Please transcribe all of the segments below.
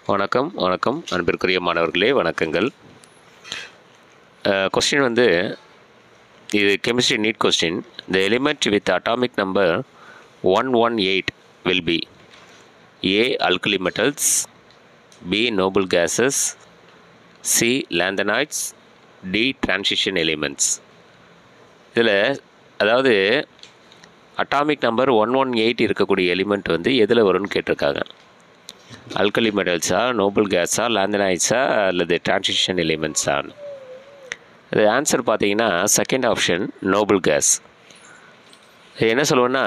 வணக்கம் வணக்கம் அன்பிற்குரிய மாணவர்களே வணக்கங்கள் கொஸ்டின் வந்து இது chemistry NEET question the element with atomic number one one eight will be A alkali metals B noble gases C lanthanoids D transition elements இதில் அதாவது atomic number one one eight இருக்கக்கூடிய எலிமெண்ட் வந்து எதில் வரும்னு கேட்டிருக்காங்க alkali மெட்டல்ஸா Nobel கேஸா லேந்தனைட்ஸா அல்லது transition எலிமெண்ட்ஸான்னு இது answer பார்த்தீங்கன்னா செகண்ட் ஆப்ஷன் நோபல் கேஸ் என்ன சொல்லுவோன்னா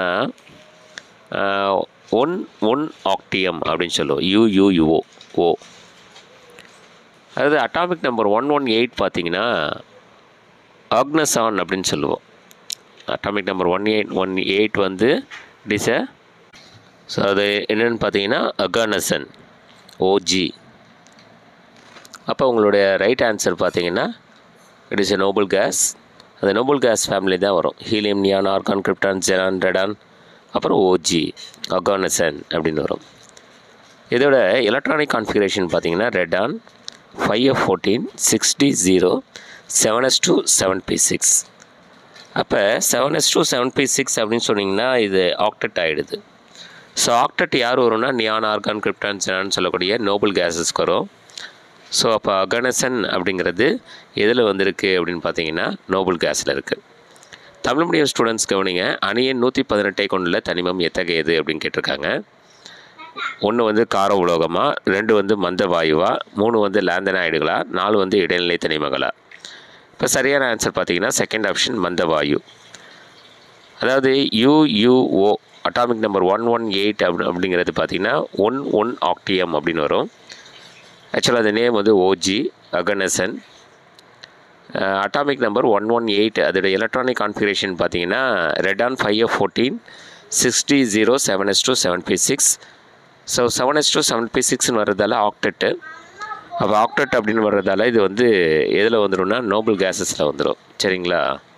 ஒன் ஒன் ஆக்டியம் அப்படின்னு சொல்லுவோம் யூயூயூஓ ஓ அதாவது atomic number one one eight பார்த்தீங்கன்னா ஆக்னசான் அப்படின்னு சொல்லுவோம் atomic number one eight one eight வந்து இட் அ ஸோ அது என்னென்னு பார்த்தீங்கன்னா அகானசன் ஓஜி அப்போ உங்களுடைய ரைட் ஆன்சர் பார்த்தீங்கன்னா it is a noble gas அந்த நோபல் கேஸ் ஃபேமிலி தான் வரும் ஹீலியம் நியான் ஆர்கான் கிரிப்டான் ஜெரான் ரெடான் அப்புறம் ஓஜி அகானசன் அப்படின்னு வரும் இதோட எலக்ட்ரானிக் கான்ஃபிகரேஷன் பார்த்தீங்கன்னா radon five F fourteen sixty zero seven S two seven P six அப்போ seven S two seven P six அப்படின்னு சொன்னிங்கன்னா இது ஆக்டட் ஆகிடுது ஸோ ஆக்டட் யார் வரும்னா நியான் ஆர்கான் கிரிப்டான் ஜெனான்னு சொல்லக்கூடிய நோபல் கேஸஸ்க்கு வரும் ஸோ அப்போ அகனசன் அப்படிங்கிறது எதில் வந்திருக்கு அப்படின்னு பார்த்தீங்கன்னா நோபல் கேஸில் இருக்குது தமிழ் மீடியம் ஸ்டூடெண்ட்ஸ் கவனிங்க அணியின் நூற்றி பதினெட்டை கொண்டுள்ள தனிமம் எத்தகையது அப்படின்னு கேட்டிருக்காங்க ஒன்று வந்து கார உலோகமா ரெண்டு வந்து மந்த வாயுவா மூணு வந்து லேந்தனாய்டுகளா நாலு வந்து இடைநிலை தனிமங்களா இப்போ சரியான ஆன்சர் பார்த்தீங்கன்னா செகண்ட் ஆப்ஷன் மந்த வாயு அதாவது யூயூஓ atomic number one one eight அப்படி அப்படிங்கிறது பார்த்தீங்கன்னா ஒன் ஒன் ஆக்டியம் அப்படின்னு வரும் ஆக்சுவலாக அந்த நேம் வந்து OG oganesson atomic number one one eight அதோட எலக்ட்ரானிக் கான்ஃபிகரேஷன் பார்த்தீங்கன்னா radon five F fourteen sixty zero seven S two seven P six so seven S two seven P சிக்ஸ்னு வர்றதால ஆக்டெட்டு அப்போ ஆக்டெட் அப்படின்னு வர்றதால இது வந்து எதில் வந்துடும்னா நோபல் கேஸஸில் வந்துடும் சரிங்களா